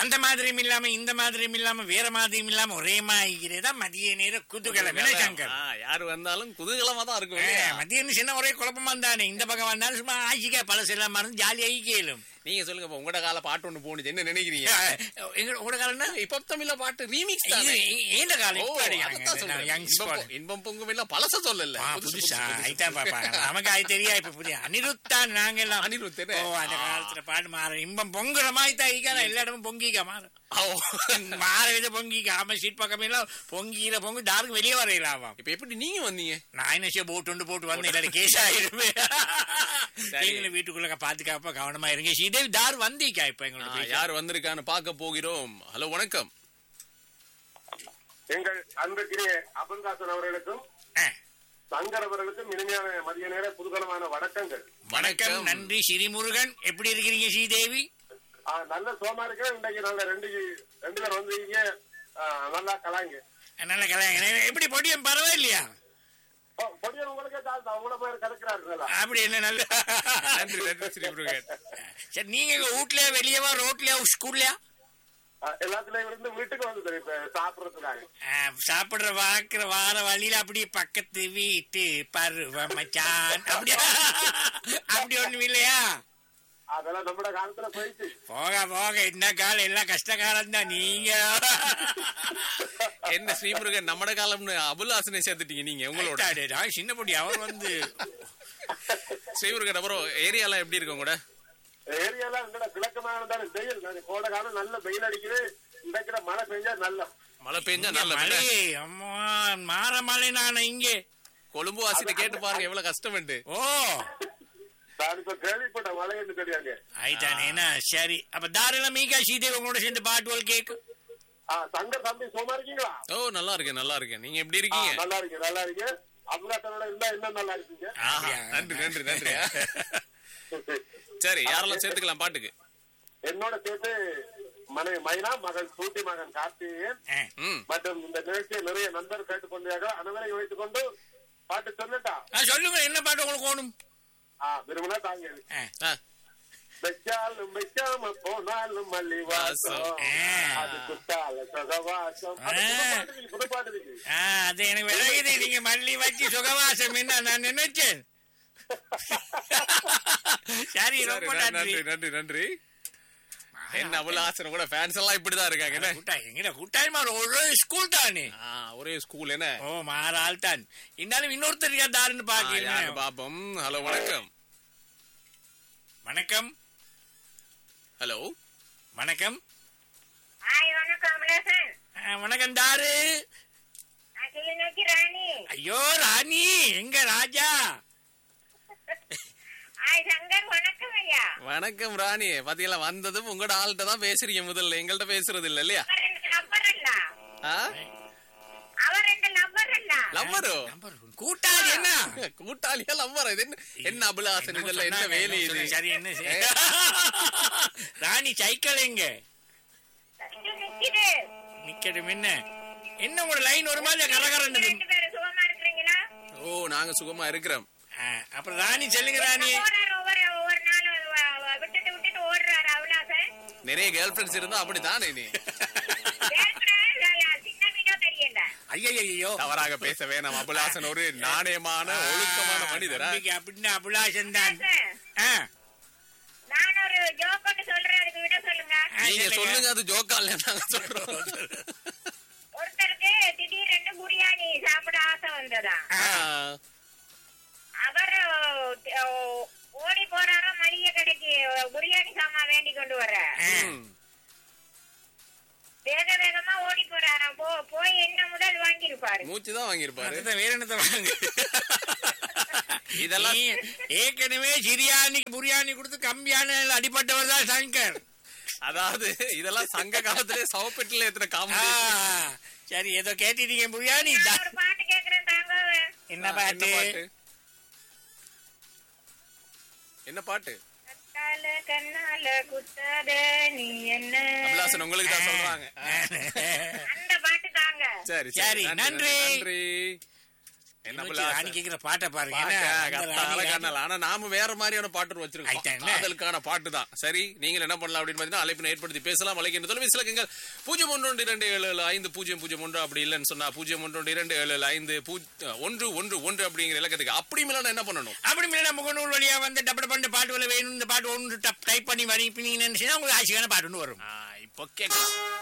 அந்த மாதிரியும் இல்லாம இந்த மாதிரியும் இல்லாம வேற மாதிரியும் இல்லாம ஒரே மாதிரியே தான் மதிய நேர குதூகலம் என்ன சங்கர் ஆ, யாரு வந்தாலும் குதூகலமா தான் இருக்கும் ஆ, இல்லையா? மதியம் சின்ன ஒரே குழப்பமா தானே இந்த பக்கம் வந்தாலும் சும்மா ஆசிக்கா பழசெல்லாம் மறந்து ஜாலியாகி கேளும் நீங்க சொல்லுங்க இப்ப உங்களோட கால பாட்டு ஒண்ணு போனுச்சு என்ன நினைக்கிறீங்க எங்க உங்களோட காலம்னா இப்ப தமிழ்ல பாட்டு ரீமிக்ஸ் இது தானே ஏந்த காலம் ஓ, இப்ப அதைத்தான் அடிக்கிறாங்க. சொல்றேன். youngs இன்பம் பாடு. பொ- இன்பம் பொங்கும் இல்ல பழச சொல்லல ஆ, புதுசு, புதுசா புதுசு, புதுசு. ஐட்டா பாப்பா நமக்கு அது தெரியா இப்ப புரியா அனிருத்தான் நாங்க எல்லாம் அனிருத் என்ன? ஓ அந்த காலத்துல பாட்டு மாற இன்பம் பொங்குற மாதிரி தான் ஈக்கா எல்லா இடமும் பொங்கிக்கா மாறும் ஓ. மாற வித பொங்கிக்கா ஆமா சீட் பக்கம் எல்லாம் பொங்கியில பொங்கு டாருக்கு வெளியே வரையலாமா இப்ப எப்படி நீங்க வந்தீங்க நான் என்ன போட்டு ஒன்று போட்டு வந்து இல்லாட்டி கேஸ் ஆயிருமே சரி. நீங்களும் வீட்டுக்குள்ள பாதுகாப்பா கவனமா இருங்க ஸ்ரீதேவி தார் வந்தீக்கா இப்ப ஆ, எங்களோட பேச. யார் வந்திருக்கான்னு பார்க்க போகிறோம் ஹலோ வணக்கம் எங்கள் அன்புக்குரிய அபந்தாசன் அவர்களுக்கும் ஆ, சங்கர் அவர்களுக்கும் இனிமையான மதிய நேர புதுகலமான வணக்கங்கள் வணக்கம் நன்றி ஸ்ரீமுருகன் எப்படி இருக்கிறீங்க ஸ்ரீதேவி ஆ, நல்ல சோமா இருக்கிறேன் இன்றைக்கு நல்ல ரெண்டு ரெண்டு பேர் வந்திருக்கீங்க ஆ, நல்லா கலாங்க நல்ல கல்யாணம் எப்படி பொடியும் பரவாயில்லையா ஓ, பொடியன் உங்களுக்கே தாழ்த்தா உங்களை போய் கிடக்கிறாருங்களா அப்படி என்ன நல்ல நன்றி நன்றி ஸ்ரீமுருகன் சரி நீங்க எங்க வீட்லயா வெளியவா ரோட்லயா ஸ்கூல்லயா எல்லாத்துலயும் இருந்து வீட்டுக்கு வந்து இப்ப சாப்பிடறதுக்காக சாப்பிடுற வாக்குற வார வழியில அப்படியே பக்கத்து வீட்டு பருவ மச்சான் அப்படியா அப்படி ஒண்ணும் இல்லையா அதெல்லாம் நம்மட காலத்துல போயிடுச்சு போக போக இந்த காலம் எல்லாம் கஷ்ட காலம் தான் நீங்க என்ன ஸ்ரீமுருகன் நம்மட காலம்னு அபுல்லாசனை சேர்த்துட்டீங்க நீங்க உங்களோட ஐட்டாடே, நான் சின்ன பொடி அவர் வந்து ஸ்ரீமுருகன் அப்புறம் ஏரியாலாம் எப்படி இருக்கு கூட ஏரியாலாம் எங்கட கிழக்கமான வெயில் நான் கோடை காலம் நல்ல வெயில் அடிக்குது இன்றைக்கிற மழை பெஞ்சா நல்ல மழை பெஞ்சா நல்ல மழை மழை அம்மா மாற மழை நான் இங்கே கொழும்பு வாசிட்டு கேட்டு பாருங்க எவ்வளவு கஷ்டம் ஓ நான் இப்ப கேள்விப்பட்ட மழை என்று தெரியாங்க ஆயிட்டானே என்ன சரி அப்ப தாராள மீகா ஸ்ரீதேவி உங்களோட சேர்ந்து பாட்டுவல் கேக்கு ஆ, சங்கர் தம்பி சோமா இருக்கீங்களா ஓ நல்லா இருக்கேன் நல்லா இருக்கேன் நீங்க எப்படி ஆ, இருக்கீங்க நல்லா இருக்கு நல்லா இருக்கு அபுலாசனோட இருந்தா இன்னும் நல்லா இருக்கீங்க ஆஹா, நன்றி நன்றி நன்றி சரி யாரெல்லாம் சேர்த்துக்கலாம் பாட்டுக்கு என்னோட சேர்த்து மனைவி மைனா மகன் சூட்டி மகன் கார்த்திகேயன் ஆ, ம் மற்றும் இந்த நிகழ்ச்சியை நிறைய நண்பர் கேட்டுக்கொண்டார்கள் அனைவரையும் வைத்துக் கொண்டு பாட்டு சொன்னட்டா ஆ, சொல்லுங்க என்ன பாட்டு உங்களுக்கு வேணும் ஆ விரும்பினா தாங்க ஆ, ஆ, வெச்சாலும் வைக்காம போனாலும் மல்லி வாசம் ஆ. அது குத்தால சகவாசம் அது ஆ. புது பாட்டு இருக்கு, புது பாட்டு இருக்கு ஆ, அது எனக்கு விலகுது நீங்க மல்லி வச்சு சுகவாசம் என்ன நான் நினைச்சேன் சரி சரி, ரொம்ப நன்றி நன்றி நன்றி நன்றி என்ன அபுல்லாசன் கூட ஃபேன்ஸ் எல்லாம் இப்படிதான் இருக்காங்க என்ன கூட்டாய் எங்கட கூட்டாய் மாதிரி ஒரு ஸ்கூல் தானே ஆ, ஒரே ஸ்கூல் என்ன ஓ மாற ஆள் தான் இருந்தாலும் இன்னொருத்தர் இருக்கா தாருன்னு ஆ, யாரு பாக்கிறேன் பாப்போம் ஹலோ வணக்கம் வணக்கம் ஹலோ வணக்கம் ஹாய் வணக்கம் அபிலாசன் ஆ, வணக்கம் தாரு நான் கிளிநொச்சி ராணி ஐயோ ராணி எங்க ராஜா ஹாய் சங்கர் வணக்கம் ஐயா வணக்கம் ராணி பாத்தீங்களா வந்ததும் உங்களோட ஆள்கிட்ட தான் பேசுறீங்க முதல்ல எங்கள்கிட்ட பேசுறது இல்ல இல்லையா அவர் ரெண்டு நம்பர் இல்ல ஆ? அவர் ரெண்டு நம்பர் இல்ல லவ்வரோ நம்பர் கூட்டாளி என்ன கூட்டாளியா லவ்வரா இது என்ன என்ன அபுல்லாசன் இதெல்லாம் என்ன சொன்னாங்க, வேலை என்ன இது சொன்னாங்க, சரி என்ன செய்ய? ராணி சைக்கிள் எங்க இது நிக்குது நிக்கட்டும் என்ன என்ன உங்களோட லைன் ஒரு மாதிரி கரகரன்னு ரெண்டு பேரும் சுகமா இருக்கிறீங்களா ஓ நாங்க சுகமா இருக்கிறோம் அப்புறம் ராணி சொல்லுங்க ராணி போறாரு ஒவ்வொரு ஒவ்வொரு நாளும் வ- வ- விட்டுட்டு விட்டுட்டு ஓடுறாரு அவிலாசன் நிறைய கேர்ள் ஃபிரெண்ட்ஸ் இருந்தா அப்படித்தானே நீ வேற சின்ன வீடோ தெரியல ஐயோ தவறாக பேச வேணாம் அபுல்லாசன் ஒரு நாணயமான ஒழுக்கமான மனிதரா அப்படின்னு அபிலாஷன் தான் அபிலாசன், ஆ, நான் ஒரு ஜோக் ஒன்று சொல்றேன் அதுக்கு விட சொல்லுங்க ஆ, நீங்க சொல்லுங்க அது ஜோக்கால நாங்க சொல்றோம் ஒருத்தருக்கு திடீரென்று பிரியாணி சாப்பிட ஆசை வந்ததா ஆ, அவர் அஹ், ஓடி போறாரோ மளிகை கடைக்கு பிரியாணி சாமான் வேண்டி கொண்டு வர ஆ. ம். வேக வேகமா ஓடி போறாரா போ போய் என்ன முதல் வாங்கியிருப்பாரு மூச்சு தான் வாங்கியிருப்பாரு அதுதான் வேற என்னத்த வாங்க இதெல்லாம் நீ ஏற்கனவே சிரியானிக்கு புரியாணி கொடுத்து கம்மியான அடிப்பட்டவர் தான் சங்கர் அதாவது இதெல்லாம் சங்க காலத்திலே சவப்பெட்டில ஏத்துற ஆ, காமெடி சரி ஏதோ கேட்டிட்டீங்க புரியாணி நான் ஒரு பாட்டு கேக்குறேன் தாங்க என்ன பாட்டு என்ன பாட்டு கத்தால கண்ணால குத்தாத நீ என்ன அபிலாசன் உங்களுக்கு தான் சொல்றாங்க அந்த பாட்டு தாங்க சரி சரி, நன்றி. நன்றி என்ன என்ன புள்ள ராணி கேக்குற பாட்டை பாருங்க பாட்டா, என்ன? அந்த கத்தால ராணி- காணல. ஆனா நாம வேற மாதிரியான பாட்டு வச்சிருக்கோம் ஆயிட்டா என்ன? காதலுக்கான பாட்டு தான் சரி நீங்கள் என்ன பண்ணலாம் அப்படின்னு பாத்தீங்கன்னா அழைப்பினை ஏற்படுத்தி பேசலாம் அழைக்கின்ற தொலைபேசி இலக்கங்கள் பூஜ்ஜியம் ஒன்று ஒன்று இரண்டு ஏழு ஏழு ஐந்து பூஜ்ஜியம் பூஜ்ஜியம் ஒன்று அப்படி இல்லைன்னு சொன்னா பூஜ்ஜியம் ஒன்று ஒன்று இரண்டு ஏழு ஏழு ஐந்து பூ- ஒன்று ஒன்று ஒன்று அப்படிங்கிற இலக்கத்துக்கு அப்படி மேல என்ன பண்ணணும் அப்படி மேல முகநூல் வழியா வந்து டப்பட பண்ண பாட்டு வேணும் இந்த பாட்டு ஒன்று டைப் பண்ணி வரீங்க உங்களுக்கு ஆசையான பாட்டு ஒன்று வரும் ஆ, இப்போ கேட்கலாம்